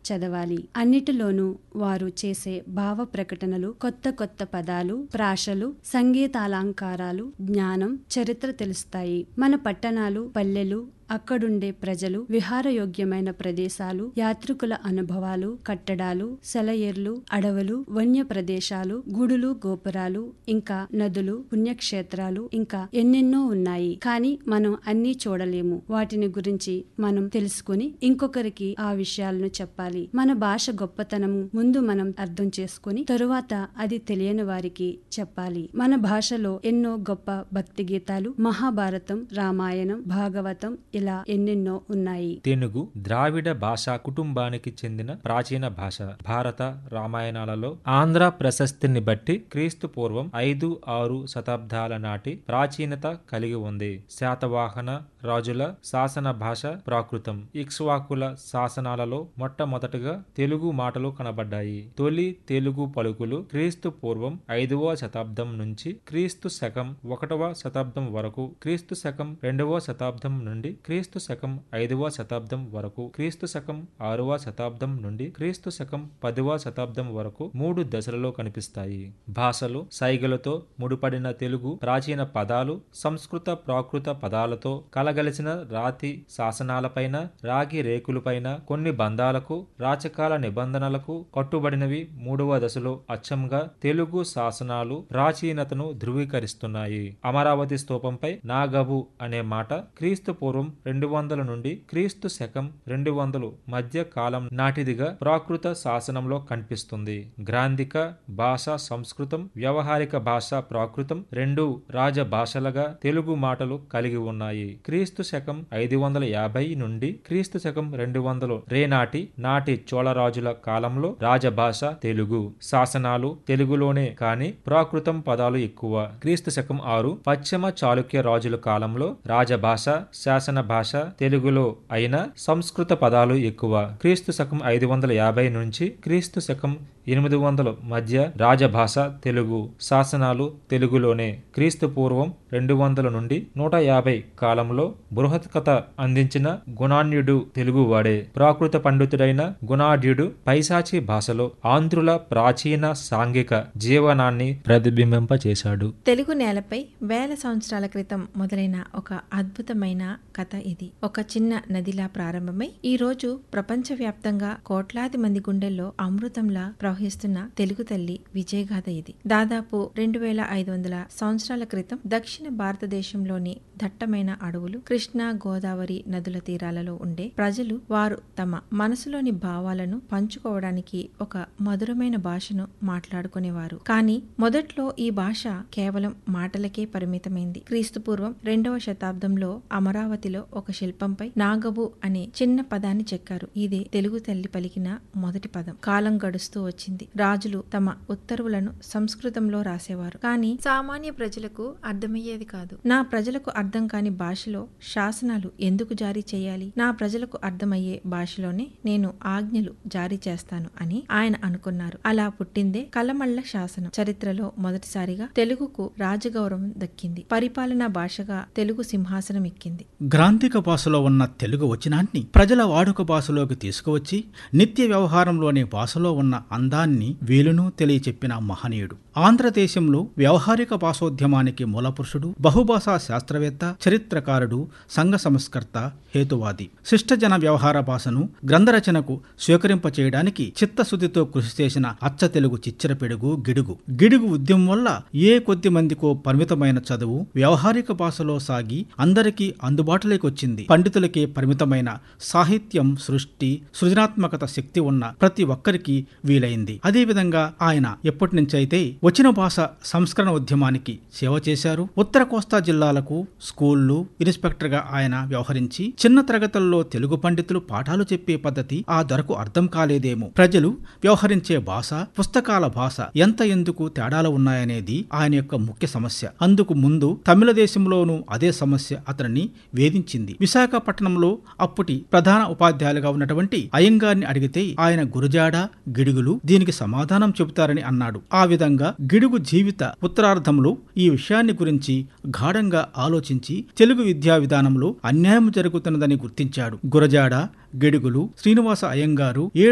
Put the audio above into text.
చదవాలి అన్నిటిలోనూ వారు చేసే భావ ప్రకటనలు కొత్త కొత్త పదాలు ప్రాషలు సంగీతాలంకారాలు జ్ఞానం చరిత్ర తెలుస్తాయి మన పట్టణాలు పల్లెలు అక్కడుండే ప్రజలు విహారయోగ్యమైన ప్రదేశాలు యాత్రికుల అనుభవాలు కట్టడాలు సెలయేర్లు అడవులు వన్య ప్రదేశాలు గుడులు గోపురాలు ఇంకా నదులు పుణ్యక్షేత్రాలు ఇంకా ఎన్నెన్నో ఉన్నాయి కానీ మనం అన్నీ చూడలేము వాటిని గురించి మనం తెలుసుకుని ఇంకొకరికి ఆ విషయాలను చెప్పాలి మన భాష గొప్పతనము ముందు మనం అర్థం చేసుకుని తరువాత అది తెలియని వారికి చెప్పాలి మన భాషలో ఎన్నో గొప్ప భక్తి గీతాలు మహాభారతం రామాయణం భాగవతం ఇలా ఎన్నెన్నో ఉన్నాయి తెనుగు ద్రావిడ భాషా కుటుంబానికి చెందిన ప్రాచీన భాష భారత రామాయణాలలో ఆంధ్ర ప్రశస్తిని బట్టి క్రీస్తు పూర్వం ఐదు ఆరు శతాబ్దాల నాటి ప్రాచీనత కలిగి ఉంది శాతవాహన రాజుల శాసన భాష ప్రాకృతం ఇక్ష్వాకుల శాసనాలలో మొట్టమొదటగా తెలుగు మాటలు కనబడ్డాయి తొలి తెలుగు పలుకులు క్రీస్తు పూర్వం ఐదవ శతాబ్దం నుంచి క్రీస్తు శకం ఒకటవ శతాబ్దం వరకు క్రీస్తు శకం రెండవ శతాబ్దం నుండి క్రీస్తు శకం ఐదవ శతాబ్దం వరకు క్రీస్తు శకం ఆరవ శతాబ్దం నుండి క్రీస్తు శకం పదవ శతాబ్దం వరకు మూడు దశలలో కనిపిస్తాయి భాషలు సైగలతో ముడిపడిన తెలుగు ప్రాచీన పదాలు సంస్కృత ప్రాకృత పదాలతో కలగలిసిన రాతి శాసనాలపైన రాగి రేకులపైన కొన్ని బంధాలకు రాచకాల నిబంధనలకు కట్టుబడినవి మూడవ దశలో అచ్చంగా తెలుగు శాసనాలు ప్రాచీనతను ధృవీకరిస్తున్నాయి అమరావతి స్తూపంపై నాగబు అనే మాట క్రీస్తు పూర్వం రెండు వందల నుండి క్రీస్తు శకం రెండు వందలు మధ్య కాలం నాటిదిగా ప్రాకృత శాసనంలో కనిపిస్తుంది గ్రాంధిక భాష సంస్కృతం వ్యవహారిక భాష ప్రాకృతం రెండు రాజ భాషలుగా తెలుగు మాటలు కలిగి ఉన్నాయి క్రీస్తు శకం ఐదు వందల యాభై నుండి క్రీస్తు శకం రెండు వందలు రేనాటి నాటి చోళరాజుల కాలంలో రాజభాష తెలుగు శాసనాలు తెలుగులోనే కాని ప్రాకృతం పదాలు ఎక్కువ క్రీస్తు శకం ఆరు పశ్చిమ చాళుక్య రాజుల కాలంలో రాజభాష శాసన భాష తెలుగులో అయిన సంస్కృత పదాలు ఎక్కువ క్రీస్తు శకం ఐదు వందల యాభై నుంచి క్రీస్తు శకం ఎనిమిది వందల మధ్య రాజభాష తెలుగు శాసనాలు తెలుగులోనే క్రీస్తు పూర్వం రెండు వందల నుండి నూట యాభై కాలంలో బృహత్ కథ అందించిన గుణాన్యుడు తెలుగువాడే ప్రాకృత పండితుడైన గుణాఢ్యుడు పైశాచి భాషలో ఆంధ్రుల ప్రాచీన సాంఘిక జీవనాన్ని ప్రతిబింబింపచేశాడు తెలుగు నేలపై వేల సంవత్సరాల క్రితం మొదలైన ఒక అద్భుతమైన కథ ఇది ఒక చిన్న నదిలా ప్రారంభమై ఈ రోజు ప్రపంచవ్యాప్తంగా కోట్లాది మంది గుండెల్లో అమృతంలా ప్రవహిస్తున్న తెలుగు తల్లి విజయగాథ ఇది దాదాపు రెండు వేల ఐదు వందల సంవత్సరాల క్రితం దక్షిణ భారతదేశంలోని దట్టమైన అడవులు కృష్ణా గోదావరి నదుల తీరాలలో ఉండే ప్రజలు వారు తమ మనసులోని భావాలను పంచుకోవడానికి ఒక మధురమైన భాషను మాట్లాడుకునేవారు కానీ మొదట్లో ఈ భాష కేవలం మాటలకే పరిమితమైంది క్రీస్తుపూర్వం రెండవ శతాబ్దంలో అమరావతిలో ఒక శిల్పంపై నాగబు అనే చిన్న పదాన్ని చెక్కారు ఇదే తెలుగు తల్లి పలికిన మొదటి పదం కాలం గడుస్తూ వచ్చింది రాజులు తమ ఉత్తర్వులను సంస్కృతంలో రాసేవారు కానీ సామాన్య ప్రజలకు అర్థమయ్యేది కాదు నా ప్రజలకు అర్థం కాని భాషలో శాసనాలు ఎందుకు జారీ చేయాలి నా ప్రజలకు అర్థమయ్యే భాషలోనే నేను ఆజ్ఞలు జారీ చేస్తాను అని ఆయన అనుకున్నారు అలా పుట్టిందే కలమళ్ళ శాసనం చరిత్రలో మొదటిసారిగా తెలుగుకు రాజగౌరవం దక్కింది పరిపాలనా భాషగా తెలుగు సింహాసనం ఎక్కింది గ్రాంధిక భాషలో ఉన్న తెలుగు వచనాన్ని ప్రజల వాడుక భాషలోకి తీసుకువచ్చి నిత్య వ్యవహారంలోని భాషలో ఉన్న అందాన్ని వీలును తెలియచెప్పిన మహనీయుడు ఆంధ్రదేశంలో వ్యవహారిక భాషోద్యమానికి మూలపురుషుడు బహుభాషా శాస్త్రవేత్త చరిత్రకారుడు సంఘ సంస్కర్త హేతువాది శిష్టజన వ్యవహార భాషను గ్రంథరచనకు స్వీకరింపచేయడానికి చిత్తశుద్ధితో కృషి చేసిన అచ్చ తెలుగు చిచ్చర పిడుగు గిడుగు గిడుగు ఉద్యమం వల్ల ఏ కొద్ది మందికో పరిమితమైన చదువు వ్యవహారిక భాషలో సాగి అందరికీ అందుబాటులోకి వచ్చింది పండితులకే పరిమితమైన సాహిత్యం సృష్టి సృజనాత్మకత శక్తి ఉన్న ప్రతి ఒక్కరికి వీలైంది అదేవిధంగా ఆయన ఎప్పటి నుంచైతే వచ్చిన భాష సంస్కరణ ఉద్యమానికి సేవ చేశారు ఉత్తర కోస్తా జిల్లాలకు స్కూళ్లు ఇన్స్పెక్టర్గా ఆయన వ్యవహరించి చిన్న తరగతుల్లో తెలుగు పండితులు పాఠాలు చెప్పే పద్ధతి ఆ ధరకు అర్థం కాలేదేమో ప్రజలు వ్యవహరించే భాష పుస్తకాల భాష ఎంత ఎందుకు తేడాలు ఉన్నాయనేది ఆయన యొక్క ముఖ్య సమస్య అందుకు ముందు తమిళ దేశంలోనూ అదే సమస్య అతనిని వేధించింది విశాఖపట్నంలో అప్పటి ప్రధాన ఉపాధ్యాయులుగా ఉన్నటువంటి అయ్యంగారిని అడిగితే ఆయన గురజాడ గిడుగులు దీనికి సమాధానం చెబుతారని అన్నాడు ఆ విధంగా గిడుగు జీవిత ఉత్తరార్ధంలో ఈ విషయాన్ని గురించి గాఢంగా ఆలోచించి తెలుగు విద్యా విధానంలో అన్యాయం జరుగుతున్నదని గుర్తించాడు గురజాడ గిడుగులు శ్రీనివాస అయ్యంగారు ఏడు